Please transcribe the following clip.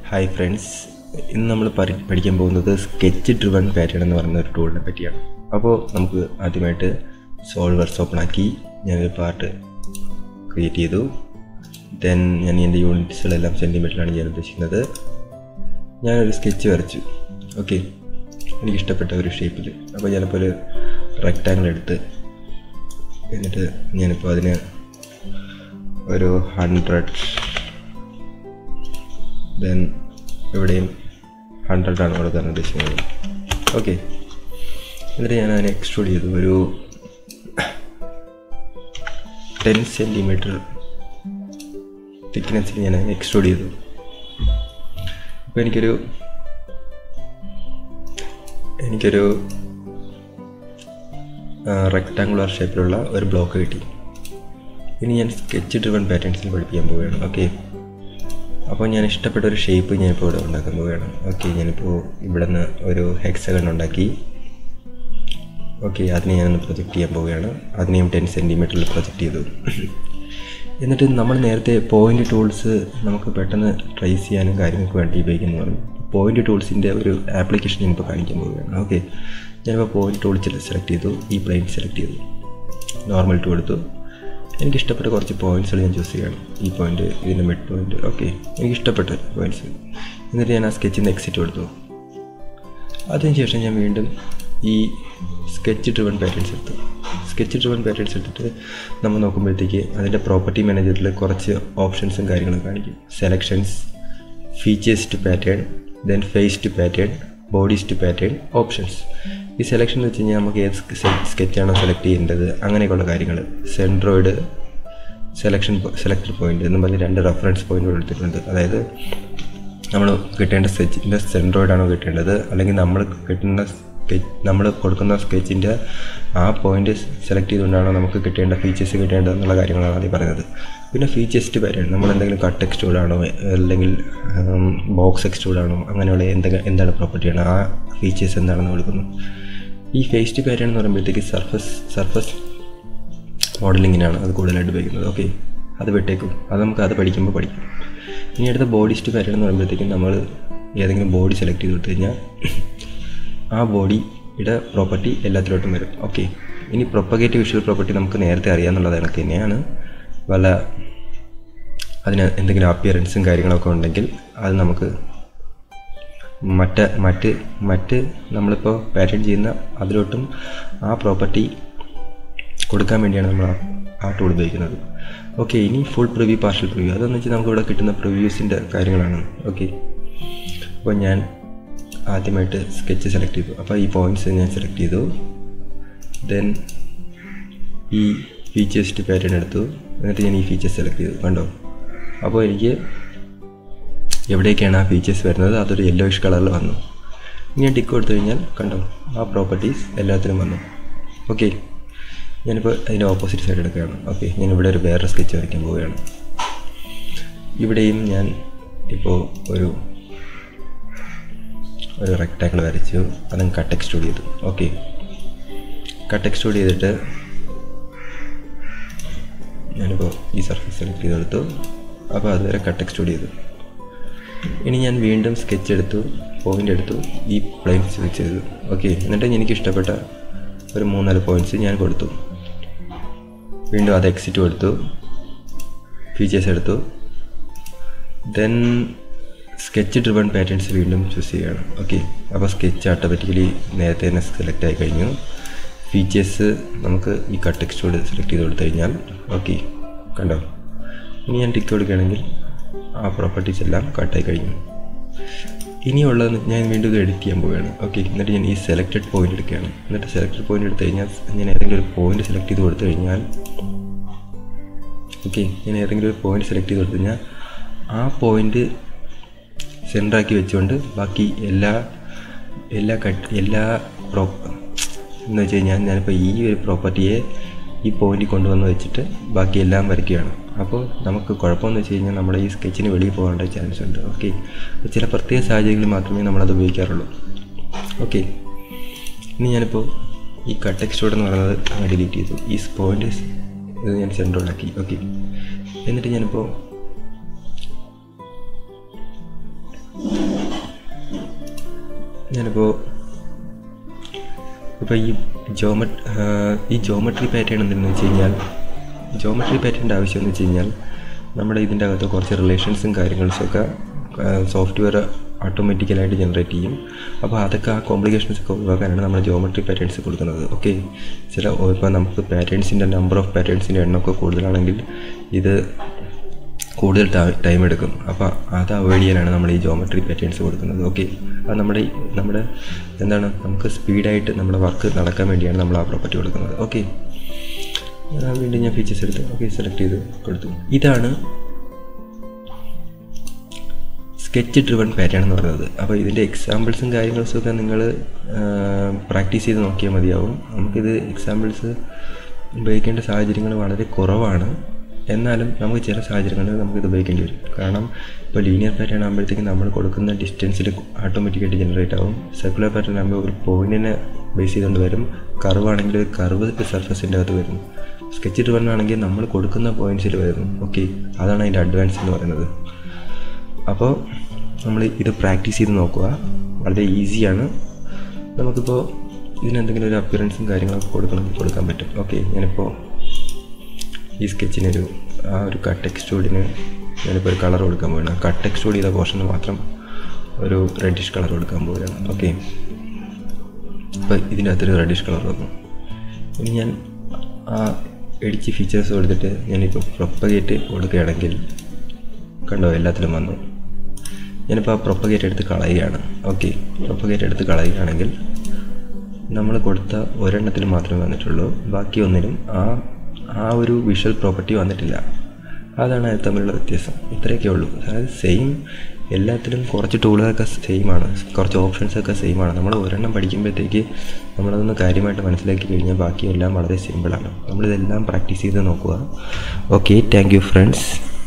hi friends ഇന്ന് നമ്മൾ പരി പഠിക്കാൻ പോകുന്നത് സ്കെച്ച് ഡ്രിവൺ പാറ്റേൺ എന്ന് പറയുന്ന ഒരു ടൂളിനെ പറ്റിയാണ് അപ്പോൾ നമുക്ക് ആദ്യമായിട്ട് സോൾവേഴ്സ് ഓപ്പൺ ആക്കി ഞാനൊരു പാർട്ട് ക്രിയേറ്റ് ചെയ്തു ദെൻ ഞാൻ എൻ്റെ യൂണിറ്റ്സുകളെല്ലാം സെൻറ്റിമീറ്ററിലാണ് ചെയ്യാൻ ഉദ്ദേശിക്കുന്നത് ഞാനൊരു സ്കെച്ച് വരച്ചു ഓക്കെ എനിക്കിഷ്ടപ്പെട്ട ഒരു ഷേപ്പിൽ അപ്പോൾ ഞാനിപ്പോൾ ഒരു റെക്റ്റാങ്കിൾ എടുത്ത് എന്നിട്ട് ഞാനിപ്പോൾ അതിന് ഒരു ഹൺഡ്രഡ് ദെൻ ഇവിടെയും ഹൺഡ്രഡാണ് കൊടുക്കാൻ ഉദ്ദേശിക്കുന്നത് ഓക്കെ എന്നിട്ട് ഞാൻ അതിനെ എക്സ്ട്രൂഡ് ചെയ്തു ഒരു ടെൻ സെൻറ്റിമീറ്റർ തിക്നെസ്സിൽ ഞാൻ അതിനെ എക്സ്ട്രൂഡ് ചെയ്തു അപ്പോൾ എനിക്കൊരു എനിക്കൊരു റെക്റ്റാങ്കുലർ ഷേപ്പിലുള്ള ഒരു ബ്ലോക്ക് കിട്ടി ഇനി ഞാൻ സ്കെച്ച് ഡ്രിവൺ പാറ്റേൺസിൽ പഠിപ്പിക്കാൻ പോവുകയാണ് ഓക്കെ അപ്പോൾ ഞാൻ ഇഷ്ടപ്പെട്ട ഒരു ഷേപ്പ് ഞാനിപ്പോൾ ഇവിടെ ഉണ്ടാക്കാൻ പോവുകയാണ് ഓക്കെ ഞാനിപ്പോൾ ഇവിടെ നിന്ന് ഒരു ഹെക്സഗൺ ഉണ്ടാക്കി ഓക്കെ അതിനെ ഞാനൊന്ന് പ്രൊജക്റ്റ് ചെയ്യാൻ പോവുകയാണ് അതിനെയും ടെൻ സെൻറ്റിമീറ്ററിൽ പ്രൊജക്റ്റ് ചെയ്തു എന്നിട്ട് നമ്മൾ നേരത്തെ പോയിൻ്റ് ടൂൾസ് നമുക്ക് പെട്ടെന്ന് ട്രേസ് ചെയ്യാനും കാര്യങ്ങൾക്ക് വേണ്ടി ഉപയോഗിക്കുന്നു പറഞ്ഞു പോയിൻ്റ് ടൂൾസിൻ്റെ ഒരു ആപ്ലിക്കേഷൻ ഞാനിപ്പോൾ കാണിക്കാൻ പോവുകയാണ് ഓക്കെ ഞാനിപ്പോൾ പോയിൻ്റ് ടൂൾ സെലക്ട് ചെയ്തു ഈ പ്ലെയിൻ സെലക്ട് ചെയ്തു നോർമൽ ടൂ എടുത്തു എനിക്ക് ഇഷ്ടപ്പെട്ട കുറച്ച് പോയിൻറ്റ്സുകൾ ഞാൻ ചൂസ് ചെയ്യണം ഈ പോയിന്റ് ഇതിൻ്റെ മിഡ് പോയിന്റ് ഓക്കെ എനിക്ക് ഇഷ്ടപ്പെട്ട പോയിൻറ്റ്സ് എന്നിട്ട് ഞാൻ ആ സ്കെച്ചിൽ നിന്ന് എക്സിറ്റ് കൊടുത്തു അതിനുശേഷം ഞാൻ വീണ്ടും ഈ സ്കെച്ച് ഡ്രിവൺ പാറ്റേൺസ് എടുത്തു സ്കെച്ച് ഡ്രിവൺ പാറ്റേൺസ് എടുത്തിട്ട് നമ്മൾ നോക്കുമ്പോഴത്തേക്ക് അതിൻ്റെ പ്രോപ്പർട്ടി മാനേജറിൽ കുറച്ച് ഓപ്ഷൻസും കാര്യങ്ങളും കാണിക്കും selections features to pattern then face to pattern bodies to pattern options ഈ സെലക്ഷൻ എന്ന് വെച്ച് കഴിഞ്ഞാൽ നമുക്ക് ഏത് സ്കെച്ചാണോ സെലക്ട് ചെയ്യേണ്ടത് അങ്ങനെയൊക്കെയുള്ള കാര്യങ്ങൾ സെൻട്രോയിഡ് സെലക്ഷൻ സെലക്ടർ പോയിന്റ് എന്നും പറഞ്ഞ് രണ്ട് റെഫറൻസ് പോയിന്റുകൾ എടുത്തിട്ടുണ്ട് അതായത് നമ്മൾ കിട്ടേണ്ട സ്കെച്ചിൻ്റെ സെൻട്രോയിഡാണോ കിട്ടേണ്ടത് അല്ലെങ്കിൽ നമ്മൾ കിട്ടുന്ന സ്കെച്ച് നമ്മൾ കൊടുക്കുന്ന സ്കെച്ചിൻ്റെ ആ പോയിന്റ് സെലക്ട് ചെയ്തുകൊണ്ടാണോ നമുക്ക് കിട്ടേണ്ട ഫീച്ചേഴ്സ് കിട്ടേണ്ടത് എന്നുള്ള കാര്യങ്ങളാണ് ആദ്യം പറയുന്നത് പിന്നെ ഫീച്ചേഴ്സ് ടു പാറ്റേൺ നമ്മൾ എന്തെങ്കിലും കട്ട് എക്സ്റ്റൂഡാണോ അല്ലെങ്കിൽ ബോക്സ് എക്സ്റ്റൂഡാണോ അങ്ങനെയുള്ള എന്തെങ്കിലും എന്താണ് പ്രോപ്പർട്ടിയാണ് ആ ഫീച്ചേഴ്സ് എന്താണെന്ന് കൊടുക്കുന്നു ഈ ഫേസ് ടു പാറ്റേൺ എന്ന് പറയുമ്പോഴത്തേക്ക് സർഫസ് സർഫസ് മോഡലിങ്ങിനാണ് അത് കൂടുതലായിട്ട് ഉപയോഗിക്കുന്നത് ഓക്കെ അത് വിട്ടേക്കും അത് നമുക്ക് അത് പഠിക്കുമ്പോൾ പഠിക്കും ഇനി അടുത്ത ബോഡി ടു പാറ്റേൺ എന്ന് പറയുമ്പോഴത്തേക്കും നമ്മൾ ഏതെങ്കിലും ബോഡി സെലക്ട് ചെയ്ത് കൊടുത്തു കഴിഞ്ഞാൽ ആ ബോഡിയുടെ പ്രോപ്പർട്ടി എല്ലാത്തിലോട്ടും വരും ഓക്കെ ഇനി പ്രൊപ്പഗേറ്റ് വിഷ്വൽ പ്രോപ്പർട്ടി നമുക്ക് നേരത്തെ അറിയാമെന്നുള്ളത് കണക്ക് തന്നെയാണ് വല്ല അതിന് എന്തെങ്കിലും അപ്പിയറൻസും കാര്യങ്ങളൊക്കെ ഉണ്ടെങ്കിൽ അത് നമുക്ക് മറ്റ് മറ്റ് മറ്റ് നമ്മളിപ്പോൾ പാറ്റേൺ ചെയ്യുന്ന അതിലോട്ടും ആ പ്രോപ്പർട്ടി കൊടുക്കാൻ വേണ്ടിയാണ് നമ്മൾ ആ ടൂൾ ഉപയോഗിക്കുന്നത് ഓക്കെ ഇനി ഫുൾ പ്രിവ്യൂ പാർഷ്യൽ പ്രിവ്യൂ അതെന്ന് വെച്ചാൽ നമുക്ക് ഇവിടെ കിട്ടുന്ന പ്രിവ്യൂസിൻ്റെ കാര്യങ്ങളാണ് ഓക്കെ അപ്പോൾ ഞാൻ ആദ്യമായിട്ട് സ്കെച്ച് സെലക്ട് ചെയ്തു അപ്പോൾ ഈ പോയിൻറ്റ്സ് ഞാൻ സെലക്ട് ചെയ്തു ദെൻ ഈ ഫീച്ചേഴ്സ് പാറ്റേൺ എടുത്തു എന്നിട്ട് ഞാൻ ഈ ഫീച്ചേഴ്സ് സെലക്ട് ചെയ്തു കണ്ടോ അപ്പോൾ എനിക്ക് എവിടേക്കാണ് ആ ഫീച്ചേഴ്സ് വരുന്നത് അതൊരു യെല്ലോയിഷ് കളറിൽ വന്നു ഇനി ടിക്ക് കൊടുത്തു കഴിഞ്ഞാൽ കണ്ടോ ആ പ്രോപ്പർട്ടീസ് എല്ലാത്തിനും വന്നു ഓക്കെ ഞാനിപ്പോൾ അതിൻ്റെ ഓപ്പോസിറ്റ് സൈഡ് എടുക്കുകയാണ് ഓക്കെ ഞാൻ ഇവിടെ ഒരു വേറെ സ്കെച്ച് വരയ്ക്കാൻ പോവുകയാണ് ഇവിടെയും ഞാൻ ഇപ്പോൾ ഒരു ഒരു റെക്റ്റാങ്കിൾ വരച്ചു അതും കട്ട് എക്സ്റ്റൂഡ് ചെയ്തു ഓക്കെ കട്ട് എക്സ്റ്റൂഡ് ചെയ്തിട്ട് ഞാനിപ്പോൾ ഈ സർഫസ് സെലക്ട് ചെയ്തെടുത്തു അപ്പോൾ അതുവരെ കട്ട് എക്സ്റ്റൂഡ് ചെയ്തു ഇനി ഞാൻ വീണ്ടും സ്കെച്ച് എടുത്തു പോയിൻ്റ് എടുത്തു ഈ പ്ലെയിൻ സ്വിച്ച് ചെയ്തു ഓക്കെ എന്നിട്ട് എനിക്ക് ഇഷ്ടപ്പെട്ട ഒരു മൂന്നാല് പോയിൻറ്റ്സ് ഞാൻ കൊടുത്തു വീണ്ടും അത് എക്സിറ്റ് കൊടുത്തു ഫീച്ചേഴ്സ് എടുത്തു ദെൻ സ്കെച്ച് ഡ്രിവൺ പാറ്റേൺസ് വീണ്ടും ചൂസ് ചെയ്യുകയാണ് ഓക്കെ അപ്പോൾ സ്കെച്ച് ഓട്ടോമാറ്റിക്കലി നേരത്തെ തന്നെ സെലക്ട് ആയി കഴിഞ്ഞു ഫീച്ചേഴ്സ് നമുക്ക് ഈ കട്ട് എക്സ്റ്റോഡ് സെലക്ട് ചെയ്ത് കൊടുത്തു കഴിഞ്ഞാൽ ഓക്കെ കണ്ടോ ഇനി ഞാൻ ടിക്ക് കൊടുക്കുകയാണെങ്കിൽ ആ പ്രോപ്പർട്ടീസ് എല്ലാം കട്ടായി കഴിഞ്ഞു ഇനിയുള്ളത് ഞാൻ വീണ്ടും ഇത് എഡിറ്റ് ചെയ്യാൻ പോവുകയാണ് ഓക്കെ എന്നിട്ട് ഞാൻ ഈ സെലക്റ്റഡ് പോയിന്റ് എടുക്കുകയാണ് എന്നിട്ട് സെലക്റ്റഡ് പോയിന്റ് എടുത്തു കഴിഞ്ഞാൽ ഞാൻ ഏതെങ്കിലും ഒരു പോയിന്റ് സെലക്ട് ചെയ്ത് കൊടുത്തു കഴിഞ്ഞാൽ ഓക്കെ ഞാൻ ഏതെങ്കിലും ഒരു പോയിന്റ് സെലക്ട് ചെയ്ത് കൊടുത്തു കഴിഞ്ഞാൽ ആ പോയിന്റ് സെൻറ്ററാക്കി വെച്ചുകൊണ്ട് ബാക്കി എല്ലാ എല്ലാ കട്ട് എല്ലാ പ്രോ എന്ന് വെച്ച് കഴിഞ്ഞാൽ ഞാനിപ്പോൾ ഈ ഒരു പ്രോപ്പർട്ടിയെ ഈ പോയിന്റിൽ കൊണ്ടുവന്ന് വെച്ചിട്ട് ബാക്കി എല്ലാം വരയ്ക്കുകയാണ് അപ്പോൾ നമുക്ക് കുഴപ്പമെന്ന് വെച്ച് കഴിഞ്ഞാൽ നമ്മുടെ ഈ സ്കെച്ചിന് വെളിയിൽ പോകേണ്ട ചാൻസ് ഉണ്ട് ഓക്കെ ചില പ്രത്യേക സാഹചര്യങ്ങളിൽ മാത്രമേ നമ്മളത് ഉപയോഗിക്കാറുള്ളൂ ഓക്കെ ഇനി ഞാനിപ്പോൾ ഈ കട്ട് എക്സ്റ്റോഡ് എന്ന് പറയുന്നത് ഡിലീറ്റ് ചെയ്തു ഈ പോയിന്റ് ഇത് ഞാൻ സെൻറ്ററിലാക്കി ഓക്കെ എന്നിട്ട് ഞാനിപ്പോൾ ഞാനിപ്പോൾ ഇപ്പോൾ ഈ ജോമ ഈ ജോമെട്രി പാറ്റേൺ എന്തെന്ന് വെച്ച് കഴിഞ്ഞാൽ ജോമെട്രി പാറ്റേണിൻ്റെ ആവശ്യം എന്ന് വെച്ച് കഴിഞ്ഞാൽ നമ്മുടെ ഇതിൻ്റെ അകത്ത് കുറച്ച് റിലേഷൻസും കാര്യങ്ങൾസൊക്കെ സോഫ്റ്റ്വെയർ ഓട്ടോമാറ്റിക്കലായിട്ട് ജനറേറ്റ് ചെയ്യും അപ്പോൾ അതൊക്കെ ആ കോംപ്ലിക്കേഷൻസ് ഒക്കെ ഒഴിവാക്കാനാണ് നമ്മൾ ജോമെട്രി പാറ്റേൺസ് കൊടുക്കുന്നത് ഓക്കെ ചില ഇപ്പോൾ നമുക്ക് പാറ്റേൺസിൻ്റെ നമ്പർ ഓഫ് പാറ്റേൺസിൻ്റെ എണ്ണമൊക്കെ കൂടുതലാണെങ്കിൽ ഇത് കൂടുതൽ ടൈം എടുക്കും അപ്പോൾ അത് അവോയ്ഡ് ചെയ്യാനാണ് നമ്മൾ ഈ ജോമെട്രി പാറ്റേൺസ് കൊടുക്കുന്നത് ഓക്കെ അത് നമ്മുടെ ഈ- നമ്മുടെ എന്താണ് നമുക്ക് സ്പീഡായിട്ട് നമ്മുടെ വർക്ക് നടക്കാൻ വേണ്ടിയാണ് നമ്മൾ ആ പ്രോപ്പർട്ടി കൊടുക്കുന്നത് ഓക്കെ വീണ്ടും ഞാൻ ഫീച്ചേഴ്സ് എടുത്ത് ഓക്കെ സെലക്ട് ചെയ്ത് കൊടുത്തു ഇതാണ് സ്കെച്ച് ഡ്രിവൺ പാറ്റേൺ എന്ന് പറയുന്നത് അപ്പോൾ ഇതിൻ്റെ എക്സാമ്പിൾസും കാര്യങ്ങൾസും ഒക്കെ നിങ്ങൾ പ്രാക്ടീസ് ചെയ്ത് നോക്കിയാൽ മതിയാവും നമുക്കിത് എക്സാമ്പിൾസ് ഉപയോഗിക്കേണ്ട സാഹചര്യങ്ങൾ വളരെ കുറവാണ് എന്നാലും നമുക്ക് ചില സാഹചര്യങ്ങളിൽ നമുക്കിത് ഉപയോഗിക്കേണ്ടി വരും കാരണം ഇപ്പോൾ ലീനിയർ പാറ്റേൺ ആകുമ്പോഴത്തേക്കും നമ്മൾ കൊടുക്കുന്ന ഡിസ്റ്റൻസിൽ ഓട്ടോമാറ്റിക്കായിട്ട് ജനറേറ്റ് ആവും സർക്കുലർ പാറ്റേൺ ആകുമ്പോൾ ഒരു പോയിന്റിനെ ബേസ് ചെയ്തുകൊണ്ട് വരും കർവ് ആണെങ്കിൽ ഒരു കർവ് സർഫസിൻ്റെ അകത്ത് വരും സ്കെച്ച് ഡ്രിവൺ ആണെങ്കിൽ നമ്മൾ കൊടുക്കുന്ന പോയിന്റ്സിൽ വരുന്നു ഓക്കെ അതാണ് അതിൻ്റെ അഡ്വാൻസ് എന്ന് പറയുന്നത് അപ്പോൾ നമ്മൾ ഇത് പ്രാക്ടീസ് ചെയ്ത് നോക്കുക വളരെ ഈസിയാണ് നമുക്കിപ്പോൾ ഇതിനെന്തെങ്കിലും ഒരു അപ്പിയറൻസും കാര്യങ്ങളൊക്കെ കൊടുക്കണമെങ്കിൽ കൊടുക്കാൻ പറ്റും ഓക്കെ ഞാനിപ്പോൾ ഈ സ്കെച്ചിനൊരു ആ ഒരു കട്ട് എക്സ്റ്റൂഡിന് ഞാനിപ്പോൾ ഒരു കളർ കൊടുക്കാൻ പോവുകയാണ് കട്ട് എക്സ്റ്റൂഡ് ചെയ്ത പോർഷന് മാത്രം ഒരു റെഡിഷ് കളർ കൊടുക്കാൻ പോവുകയാണ് ഓക്കെ അപ്പോൾ ഇതിൻ്റെ അകത്തൊരു റെഡിഷ് കളർ വന്നു ഇനി ഞാൻ ആ എഡിറ്റ് ഫീച്ചേഴ്സ് കൊടുത്തിട്ട് ഞാനിപ്പോൾ പ്രൊപ്പഗേറ്റ് കൊടുക്കുകയാണെങ്കിൽ കണ്ടോ എല്ലാത്തിലും വന്നു ഞാനിപ്പോൾ ആ പ്രൊപ്പഗേറ്റ് എടുത്ത് കളയുകയാണ് ഓക്കെ പ്രൊപ്പഗേറ്റ് എടുത്ത് കളയുകയാണെങ്കിൽ നമ്മൾ കൊടുത്ത ഒരെണ്ണത്തിൽ മാത്രമേ വന്നിട്ടുള്ളൂ ബാക്കി ഒന്നിനും ആ ആ ഒരു വിഷ്വൽ പ്രോപ്പർട്ടി വന്നിട്ടില്ല അതാണ് അത് തമ്മിലുള്ള വ്യത്യാസം ഇത്രയൊക്കെ ഉള്ളൂ അതായത് സെയിം എല്ലാത്തിലും കുറച്ച് ടൂളുകളൊക്കെ സെയിം ആണ് കുറച്ച് ഓപ്ഷൻസ് ഒക്കെ സെയിം ആണ് നമ്മൾ ഒരെണ്ണം പഠിക്കുമ്പോഴത്തേക്ക് നമ്മളതൊന്ന് കാര്യമായിട്ട് മനസ്സിലാക്കി കഴിഞ്ഞാൽ ബാക്കിയെല്ലാം വളരെ സിമ്പിളാണ് നമ്മളിതെല്ലാം പ്രാക്ടീസ് ചെയ്ത് നോക്കുക ഓക്കെ താങ്ക് യു ഫ്രണ്ട്സ്